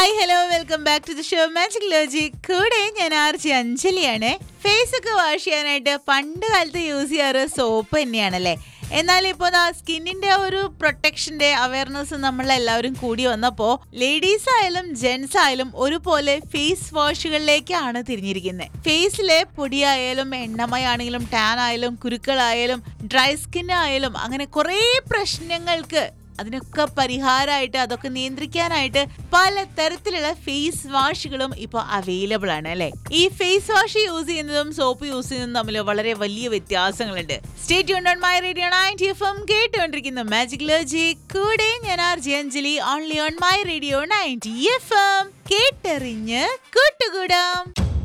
hi hello welcome back to the show magic logic കൂടെ ഞാൻ RJ അഞ്ജലിയാണ് face ഒക്കെ വാഷ് ചെയ്യാനായിട്ട് പണ്ട് കാലത്ത് യൂസ് ചെയ്യാറ് സോപ്പ് തന്നെയാണല്ലേ എന്നാൽ ഇപ്പോൾ ആ സ്കിന്നിന്റെ ഒരു പ്രൊട്ടക്ഷന്റെ അവയർനെസ് നമ്മൾ എല്ലാവരും കൂടി വന്നപ്പോൾ ലേഡീസ് ആയാലും ജെന്റ്സ് ആയാലും ഒരുപോലെ ഫേസ് വാഷുകളിലേക്കാണ് തിരിഞ്ഞിരിക്കുന്നത് ഫേസിലെ പൊടിയായാലും എണ്ണമയാണെങ്കിലും ടാൻ ആയാലും കുരുക്കളായാലും ഡ്രൈ സ്കിൻ ആയാലും അങ്ങനെ കുറേ പ്രശ്നങ്ങൾക്ക് അതിനൊക്കെ പരിഹാരമായിട്ട് അതൊക്കെ നിയന്ത്രിക്കാനായിട്ട് പല തരത്തിലുള്ള ഫേസ് വാഷുകളും ഇപ്പോൾ അവൈലബിൾ ആണ് അല്ലെ ഈ ഫേസ് വാഷ് യൂസ് ചെയ്യുന്നതും സോപ്പ് യൂസ് ചെയ്യുന്നതും തമ്മിൽ വളരെ വലിയ വ്യത്യാസങ്ങളുണ്ട് stay on my radio ninety F M കേട്ടുകൊണ്ടിരിക്കുന്ന മാജിക് ലോജി കൂടെ ഞാൻ R J Anjali only on my radio ninety F M കേട്ടെറിഞ്ഞ് കൂട്ടുകൂടാം